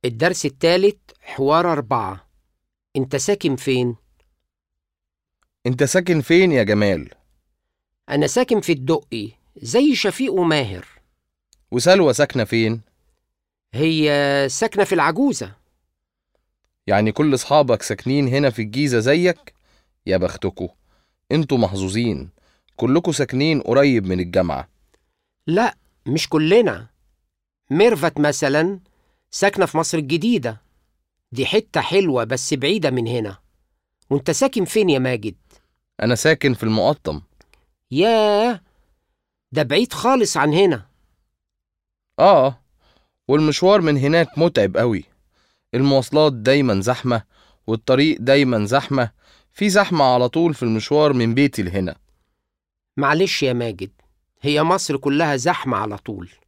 الدرس التالت حوار أربعة أنت ساكن فين؟ انت ساكن فين يا جمال أنا ساكن في الدقي زي شفيق وماهر وسلوى ساكنة فين هي ساكنة في العجوزة يعني كل اصحابك ساكنين هنا في الجيزة زيك يا بختكوا انتوا محظوظين كلكوا ساكنين قريب من الجامعة لا مش كلنا ميرفت مثلا ساكنة في مصر الجديدة دي حتة حلوة بس بعيدة من هنا وانت ساكن فين يا ماجد؟ انا ساكن في المقطم ياه ده بعيد خالص عن هنا اه والمشوار من هناك متعب قوي المواصلات دايما زحمة والطريق دايما زحمة في زحمة على طول في المشوار من بيتي لهنا معلش يا ماجد هي مصر كلها زحمة على طول